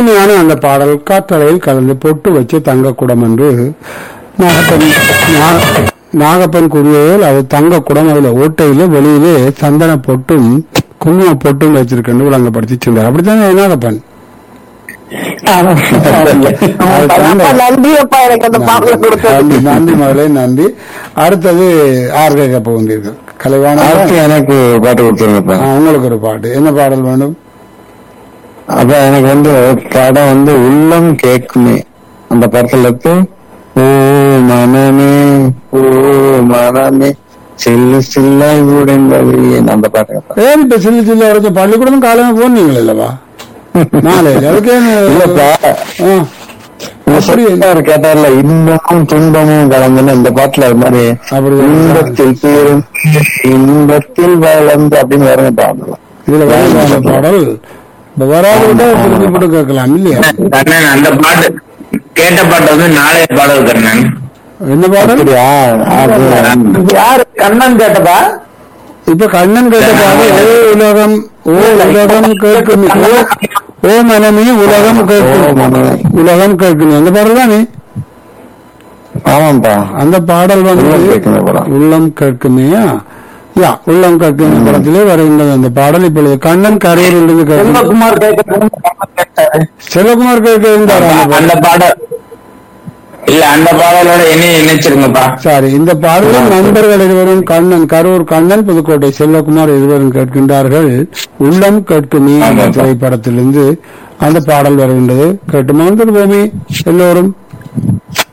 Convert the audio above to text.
இனிமையான அந்த பாடல் காற்றலையில் கலந்து பொட்டு வச்சு தங்கக்குடம் என்று நாகப்பன் நா- நாகப்பன் கூறியதில் அது தங்கக்குடம் அதுல ஓட்டையில வெளியிலே சந்தன பொட்டும் குங்கும பொட்டும் வச்சிருக்கேன்னு விளங்கப்படுத்தி சொன்னார் அப்படித்தானே நாகப்பன் அப்பா, நன்றி அப்பா எனக்கு அந்த பாடலை கொடுத்தது நன்றி நன்றி முதலே நன்றி அடுத்தது ஆறு கேட்க போகின்றீர்கள் கலைவாணி அடுத்து எனக்கு பாட்டு கொடுத்துருங்கப்பா ஆ, உங்களுக்கு ஒரு பாட்டு என்ன பாடல் வேணும் அப்ப எனக்கு வந்து படம் வந்து உள்ளம் கேக்குமே அந்த படத்துல இருக்கு ஓ மனமே ஓ மனமே சில்லு சில்லாய் உடைந்தது அந்த பாட்டு ஏன் இப்ப சில்லு சில்லு வரைக்கும் பள்ளிக்கூடம் காலையில போனீங்களே இல்லவா நாளையில அதுக்கு ஏன் இல்லப்பா ஆ, அப்படி என்ன கேட்டார்ல இன்பமும் துன்பமும் கலந்துன்னு இந்த பாட்டுல அது மாதிரி அப்படி இன்பத்தில் பேரும் இன்பத்தில் வளர்ந்து அப்படின்னு வருங்க பாடலாம் இதுல வேணும் அந்த பாடல் இப்ப வராது விட்டா திருப்பி போட்டு கேட்கலாம் இல்லையா கண்ணன் அந்த பாட்டு கேட்ட பாட்டு வந்து நாளைய பாடல் கண்ணன் என்ன பாடல் அப்படியா அது யாரு கண்ணன் கேட்டதா இப்ப கண்ணன் கேட்ட பாடல் ஓ உலகம் ஓ உலகம் கேட்கும் ஓ ஓ மனமே உலகம் ஓ கேட்கும் மனமே. உலகம் கேட்கும் அந்த பாடல் தானே ஆமாப்பா அந்த பாடல் வந்து உள்ளம் கேட்குமே படம். உள்ளம் கேட்குமேயா யா உள்ளம் கேட்கும் படத்திலே வருகின்றது அந்த பாடல் இப்பொழுது கண்ணன் கரையிலிருந்து கேட்கும் செல்வகுமார் கேட்கறது கேட்டாரு செல்வகுமார் கேட்க இருந்தார் அந்த பாடல். அந்த பாடல் இல்ல அந்த பாடலோட என்னையும் இணைச்சிருங்கப்பா சரி இந்த பாடலில் நண்பர்கள் இருவரும் கண்ணன் கரூர் கண்ணன் புதுக்கோட்டை செல்வகுமார் இருவரும் கேட்கின்றார்கள் உள்ளம் கேட்குமே என்ற ஆமாப்பா. திரைப்படத்திலிருந்து அந்த பாடல் வருகின்றது கேட்டு மகிழ்ந்து பூமி எல்லோரும்